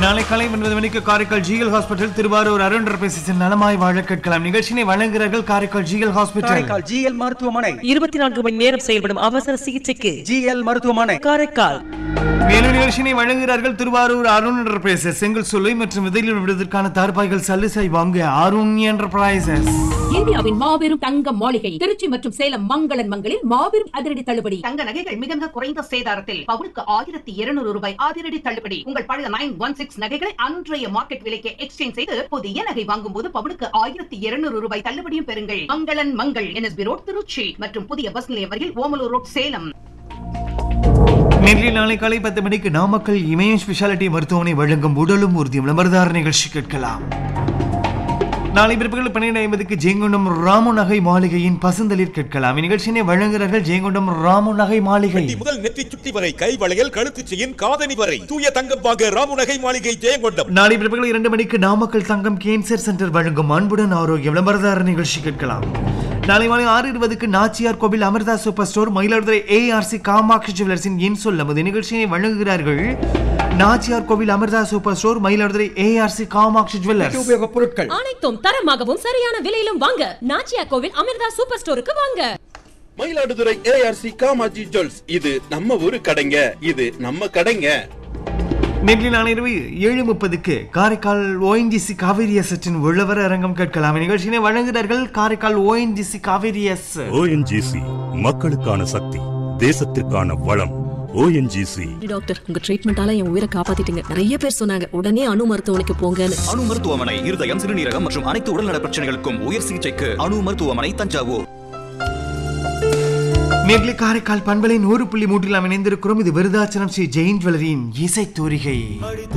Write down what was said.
நாளை காலை ஒன்பது மணிக்கு காரைக்கால் ஜிஎல் ஹாஸ்பிட்டல் திருவாரூர் அருண் பேசிசின் நலமாய் வாழ கேட்கலாம் நிகழ்ச்சியை வழங்குகிறார்கள் Karaikal GL hospital Karaikal GL மருத்துவமனை இருபத்தி நான்கு மணி நேரம் செயல்படும் அவசர சிகிச்சைக்கு ஜிஎல் மருத்துவமனை காரைக்கால் மேலும் நிகழ்ச்சியை வழங்குகிறார்கள் திருவாரூர் அருண் என்டர்பிரைசஸ் செங்கல் சுலை மற்றும் விதையில் விடுவதற்கான தார்பாய்கள் சல்லுசை வாங்க அருண் என்டர்பிரைசஸ் இந்தியாவின் மாபெரும் தங்க மாளிகை திருச்சி மற்றும் சேலம் மங்களன் மங்களில் மாபெரும் அதிரடி தள்ளுபடி தங்க நகைகள் மிக மிக குறைந்த சேதாரத்தில் பவுனுக்கு ஆயிரத்தி இருநூறு ரூபாய் அதிரடி தள்ளுபடி உங்கள் பழைய நைன் ஒன் சிக்ஸ் நகைகளை அன்றைய மார்க்கெட் விலைக்கு எக்ஸ்சேஞ்ச் செய்து புதிய நகை வாங்கும் போது பவுனுக்கு ஆயிரத்தி இருநூறு ரூபாய் தள்ளுபடியும் பெறுங்கள் மங்களன் மங்கள் என்எஸ்பி ரோட் திருச்சி மற்றும் புதிய பஸ் நிலையம் வரையில் ஓமலூர் ரோட் சேலம் நேரில் நாளை காலை பத்து மணிக்கு நாமக்கல் இமயம் ஸ்பெஷாலிட்டி மருத்துவமனை வழங்கும் உடலும் உறுதியும் விளம்பரதார நிகழ்ச்சி கேட்கலாம் நாளை பிற்பகல் பன்னிரண்டு ஐம்பதுக்கு ஜெயங்கொண்டம் ராமு நகை மாளிகையின் பசுந்தளிர் கேட்கலாம் இந்நிகழ்ச்சியினை வழங்குகிறார்கள் ஜெயங்கொண்டம் ராமு நகை மாளிகை வெட்டி முதல் நெற்றி சுட்டி வரை கை வளையல் கழுத்து செயின் காதணி வரை தூய தங்கம் வாங்க ராமுநகை மாளிகை ஜெயங்கொண்டம் நாளை பிற்பகல் இரண்டு மணிக்கு நாமக்கல் தங்கம் கேன்சர் சென்டர் வழங்கும் அன்புடன் ஆரோக்கிய விளம்பரதார நிகழ்ச்சி கேட்கலாம் நாளை மாலை ஆறு இருபதுக்கு Nachiyar Kovil Amirtha super store Mayiladuthurai ARC Kamatchi ஜுவல்லர்ஸின் என் சொல் நமது நிகழ்ச்சியை வழங்குகிறார்கள் Nachiyar Kovil Amirtha super store Mayiladuthurai ARC Kamatchi jewellers உபயோகப் பொருட்கள் அனைத்தும் தரமாகவும் சரியான விலையிலும் வாங்க நாச்சியா கோவில் அமிர்தா சூப்பர் ஸ்டோருக்கு வாங்க மயிலாடுதுறை ஏஆர்சி காமாஜி ஜுவல்ஸ் இது நம்ம ஊரு கடைங்க இது நம்ம கடைங்க நேற்றில் நாளை இரவு ஏழு முப்பதுக்கு காரைக்கால் ஓஎன்ஜிசி காவேரி எஸ்எட்டின் உழவர் அரங்கம் கேட்கலாம் நிகழ்ச்சியினை வழங்குகிறார்கள் Karaikal ONGC Cauvery S ONGC மக்களுக்கான சக்தி தேசத்திற்கான வளம் ஓஎன்ஜிசி டாக்டர் உங்க ட்ரீட்மெண்டால என் உயிரை காப்பாத்திட்டீங்க நிறைய பேர் சொன்னாங்க உடனே அணு மருத்துவமனைக்கு போங்கன்னு அணு மருத்துவமனை இருதயம் சிறுநீரகம் மற்றும் அனைத்து உடல்நல பிரச்சனைகளுக்கும் உயர் சிகிச்சைக்கு அணு மருத்துவமனை தஞ்சாவூர் நேரில் காரைக்கால் பண்பலை நூறு புள்ளி மூன்றில் நாம் இணைந்திருக்கிறோம் இது விருதாச்சலம் ஸ்ரீ ஜெயின் ஜுவல்லரியின் இசை தூரிகை